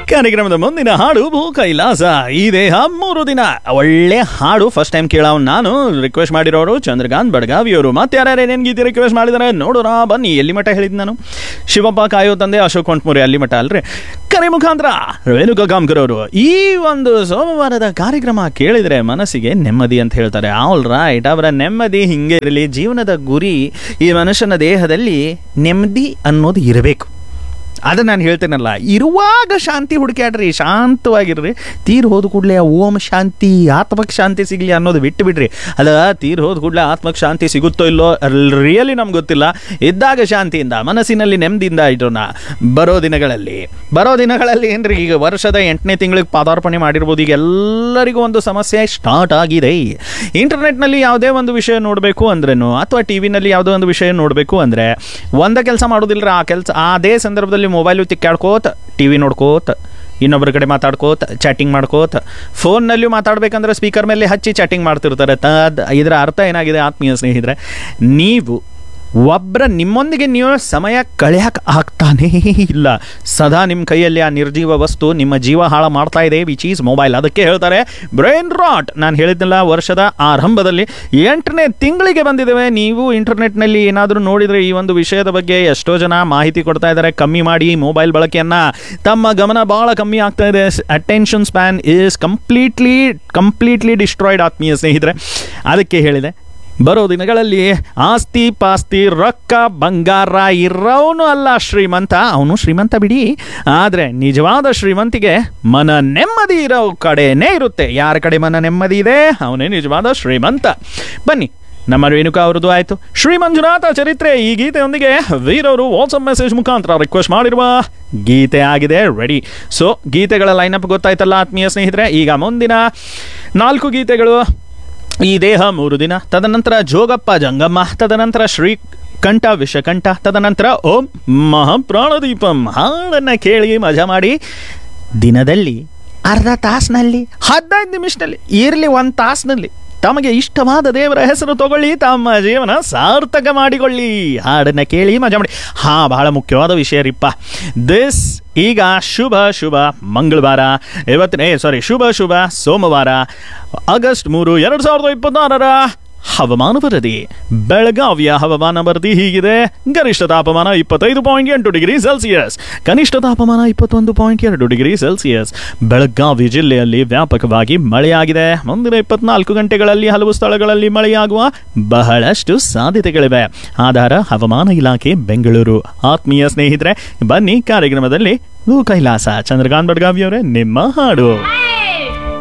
ಕಾರ್ಯಕ್ರಮದ ಮುಂದಿನ ಹಾಡು ಭೂ ಕೈಲಾಸ ಈ ದೇಹ ಮೂರು ದಿನ ಒಳ್ಳೆ ಹಾಡು ಫಸ್ಟ್ ಟೈಮ್ ಕೇಳವ್ ನಾನು ರಿಕ್ವೆಸ್ಟ್ ಮಾಡಿರೋರು ಚಂದ್ರಕಾಂತ್ ಬಡ್ಗಾವಿಯವರು ಮತ್ತೆ ಯಾರ್ಯಾರು ಏನೇನು ಗೀತೆ ರಿಕ್ವೆಸ್ಟ್ ಮಾಡಿದಾರೆ ನೋಡೋಣ ಬನ್ನಿ ಎಲ್ಲಿ ಮಠ ಹೇಳಿದ್ ನಾನು ಶಿವಪ್ಪ ಕಾಯೋ ತಂದೆ ಅಶೋಕ್ ಕೊಂಟ್ಮುರಿ ಅಲ್ಲಿ ಮಠ ಅಲ್ರಿ ಕರೆ ಮುಖಾಂತರ ರೇಣುಕಾ ಕಾಮ್ಕರ್ ಅವರು ಈ ಒಂದು ಸೋಮವಾರದ ಕಾರ್ಯಕ್ರಮ ಕೇಳಿದ್ರೆ ಮನಸ್ಸಿಗೆ ನೆಮ್ಮದಿ ಅಂತ ಹೇಳ್ತಾರೆ ಆಲ್ ರೈಟ್ ಅವರ ನೆಮ್ಮದಿ ಹಿಂಗೆ ಇರಲಿ ಜೀವನದ ಗುರಿ ಈ ಮನುಷ್ಯನ ದೇಹದಲ್ಲಿ ನೆಮ್ಮದಿ ಅನ್ನೋದು ಇರಬೇಕು ಅದು ನಾನು ಹೇಳ್ತೇನಲ್ಲ ಇರುವಾಗ ಶಾಂತಿ ಹುಡುಕ್ಯಾಡ್ರಿ ಶಾಂತವಾಗಿರ್ರಿ ತೀರ್ ಹೋದ ಕೂಡಲೇ ಓಂ ಶಾಂತಿ ಆತ್ಮಕ್ಕೆ ಶಾಂತಿ ಸಿಗಲಿ ಅನ್ನೋದು ಬಿಟ್ಟು ಬಿಡ್ರಿ ಅದ ತೀರ್ ಹೋದ ಕೂಡಲೇ ಆತ್ಮಕ್ಕೆ ಶಾಂತಿ ಸಿಗುತ್ತೋ ಇಲ್ಲೋ ರಿಯಲಿ ನಮ್ಗೆ ಗೊತ್ತಿಲ್ಲ ಇದ್ದಾಗ ಶಾಂತಿಯಿಂದ ಮನಸ್ಸಿನಲ್ಲಿ ನೆಮ್ಮದಿಯಿಂದ ಇಡೋಣ ಬರೋ ದಿನಗಳಲ್ಲಿ ಬರೋ ದಿನಗಳಲ್ಲಿ ಏನ್ರಿ ಈಗ ವರ್ಷದ ಎಂಟನೇ ತಿಂಗಳಿಗೆ ಪಾದಾರ್ಪಣೆ ಮಾಡಿರ್ಬೋದು ಈಗ ಎಲ್ಲರಿಗೂ ಒಂದು ಸಮಸ್ಯೆ ಸ್ಟಾರ್ಟ್ ಆಗಿದೆ ಇಂಟರ್ನೆಟ್ನಲ್ಲಿ ಯಾವುದೇ ಒಂದು ವಿಷಯ ನೋಡಬೇಕು ಅಂದ್ರೇನು ಅಥವಾ ಟಿ ವಿನಲ್ಲಿ ಯಾವುದೋ ಒಂದು ವಿಷಯ ನೋಡಬೇಕು ಅಂದರೆ ಒಂದ ಕೆಲಸ ಮಾಡೋದಿಲ್ಲ ಆ ಕೆಲಸ ಅದೇ ಸಂದರ್ಭದಲ್ಲಿ ಮೊಬೈಲು ತಿಕ್ಕಾಡ್ಕೋತ ಟಿ ವಿ ನೋಡ್ಕೋತ ಇನ್ನೊಬ್ಬರ ಕಡೆ ಮಾತಾಡ್ಕೋತ ಚಾಟಿಂಗ್ ಮಾಡ್ಕೋತ ಫೋನ್ನಲ್ಲಿಯೂ ಮಾತಾಡ್ಬೇಕಂದ್ರೆ ಸ್ಪೀಕರ್ ಮೇಲೆ ಹಚ್ಚಿ ಚಾಟಿಂಗ್ ಮಾಡ್ತಿರ್ತಾರೆ ತದ್ ಇದರ ಅರ್ಥ ಏನಾಗಿದೆ ಆತ್ಮೀಯ ಸ್ನೇಹಿತರೆ ನೀವು ಒಬ್ಬರ ನಿಮ್ಮೊಂದಿಗೆ ನೀವು ಸಮಯ ಕಳೆಯಕ್ಕೆ ಆಗ್ತಾನೇ ಇಲ್ಲ ಸದಾ ನಿಮ್ಮ ಕೈಯಲ್ಲಿ ಆ ನಿರ್ಜೀವ ವಸ್ತು ನಿಮ್ಮ ಜೀವ ಹಾಳು ಮಾಡ್ತಾ ಇದೆ ವಿಚ್ ಈಸ್ ಮೊಬೈಲ್ ಅದಕ್ಕೆ ಹೇಳ್ತಾರೆ ಬ್ರೈನ್ ರಾಟ್ ನಾನು ಹೇಳಿದ್ನಲ್ಲ ವರ್ಷದ ಆರಂಭದಲ್ಲಿ ಎಂಟನೇ ತಿಂಗಳಿಗೆ ಬಂದಿದ್ದೇವೆ ನೀವು ಇಂಟರ್ನೆಟ್ನಲ್ಲಿ ಏನಾದರೂ ನೋಡಿದರೆ ಈ ಒಂದು ವಿಷಯದ ಬಗ್ಗೆ ಎಷ್ಟೋ ಜನ ಮಾಹಿತಿ ಕೊಡ್ತಾ ಇದ್ದಾರೆ ಕಮ್ಮಿ ಮಾಡಿ ಮೊಬೈಲ್ ಬಳಕೆಯನ್ನು ತಮ್ಮ ಗಮನ ಭಾಳ ಕಮ್ಮಿ ಆಗ್ತಾ ಇದೆ attention span is completely completely destroyed ಆತ್ಮೀಯ ಸ್ನೇಹಿತರೆ ಅದಕ್ಕೆ ಹೇಳಿದೆ ಬರೋ ದಿನಗಳಲ್ಲಿ ಆಸ್ತಿ ಪಾಸ್ತಿ ರೊಕ್ಕ ಬಂಗಾರ ಇರೋನು ಅಲ್ಲ ಶ್ರೀಮಂತ ಅವನು ಶ್ರೀಮಂತ ಬಿಡಿ ಆದರೆ ನಿಜವಾದ ಶ್ರೀಮಂತಿಗೆ ಮನ ನೆಮ್ಮದಿ ಇರೋ ಕಡೆನೇ ಇರುತ್ತೆ ಯಾರ ಕಡೆ ಮನ ನೆಮ್ಮದಿ ಇದೆ ಅವನೇ ನಿಜವಾದ ಶ್ರೀಮಂತ ಬನ್ನಿ ನಮ್ಮ ರೇಣುಕಾ ಅವರದು ಆಯಿತು ಶ್ರೀ ಮಂಜುನಾಥ ಚರಿತ್ರೆ ಈ ಗೀತೆಯೊಂದಿಗೆ ವೀರವರು ವಾಟ್ಸಪ್ ಮೆಸೇಜ್ ಮುಖಾಂತರ ರಿಕ್ವೆಸ್ಟ್ ಮಾಡಿರುವ ಗೀತೆ ಆಗಿದೆ ರೆಡಿ ಸೊ ಗೀತೆಗಳ ಲೈನಪ್ ಗೊತ್ತಾಯ್ತಲ್ಲ ಆತ್ಮೀಯ ಸ್ನೇಹಿತರೆ ಈಗ ಮುಂದಿನ ನಾಲ್ಕು ಗೀತೆಗಳು ಈ ದೇಹ ಮೂರು ದಿನ ತದನಂತರ ಜೋಗಪ್ಪ ಜಂಗಮ್ಮ ತದನಂತರ ಶ್ರೀ ಕಂಠ ವಿಷಕಂಠ ತದನಂತರ ಓಂ ಮಹಾಪ್ರಾಣದೀಪಂ ಹಾಡನ್ನು ಕೇಳಿ ಮಜಾ ಮಾಡಿ ದಿನದಲ್ಲಿ ಅರ್ಧ ತಾಸಿನಲ್ಲಿ ಹದಿನೈದು ನಿಮಿಷದಲ್ಲಿ ಇರಲಿ ಒಂದು ತಾಸಿನಲ್ಲಿ ತಮಗೆ ಇಷ್ಟವಾದ ದೇವರ ಹೆಸರು ತಗೊಳ್ಳಿ ತಮ್ಮ ಜೀವನ ಸಾರ್ಥಕ ಮಾಡಿಕೊಳ್ಳಿ ಹಾಡನ್ನು ಕೇಳಿ ಮಜಾ ಮಾಡಿ ಹಾ ಬಹಳ ಮುಖ್ಯವಾದ ವಿಷಯ ರೀಪ್ಪ ದಿಸ್ ಈಗ ಶುಭ ಶುಭ ಮಂಗಳವಾರ ಇವತ್ತಿನ ಏ ಸಾರಿ ಶುಭ ಶುಭ ಸೋಮವಾರ ಆಗಸ್ಟ್ ಮೂರು ಎರಡು ಸಾವಿರದ ಇಪ್ಪತ್ತಾರರ ಹವಾಮಾನ ವರದಿ ಬೆಳಗಾವಿಯ ಹವಾಮಾನ ವರದಿ ಹೀಗಿದೆ ಗರಿಷ್ಠ ತಾಪಮಾನ ಇಪ್ಪತ್ತೈದು ಪಾಯಿಂಟ್ ಎಂಟು ಡಿಗ್ರಿ ಸೆಲ್ಸಿಯಸ್ ಕನಿಷ್ಠ ತಾಪಮಾನ ಇಪ್ಪತ್ತೊಂದು ಪಾಯಿಂಟ್ ಎರಡು ಡಿಗ್ರಿ ಸೆಲ್ಸಿಯಸ್ ಬೆಳಗಾವಿ ಜಿಲ್ಲೆಯಲ್ಲಿ ವ್ಯಾಪಕವಾಗಿ ಮಳೆಯಾಗಿದೆ ಮುಂದಿನ ಇಪ್ಪತ್ನಾಲ್ಕು ಗಂಟೆಗಳಲ್ಲಿ ಹಲವು ಸ್ಥಳಗಳಲ್ಲಿ ಮಳೆಯಾಗುವ ಬಹಳಷ್ಟು ಸಾಧ್ಯತೆಗಳಿವೆ ಆಧಾರ ಹವಾಮಾನ ಇಲಾಖೆ ಬೆಂಗಳೂರು ಆತ್ಮೀಯ ಸ್ನೇಹಿತರೆ ಬನ್ನಿ ಕಾರ್ಯಕ್ರಮದಲ್ಲಿ ಭೂ ಕೈಲಾಸ ಚಂದ್ರಕಾಂತ್ ಬಡ್ಗಾವಿಯವರೇ ನಿಮ್ಮ ಹಾಡು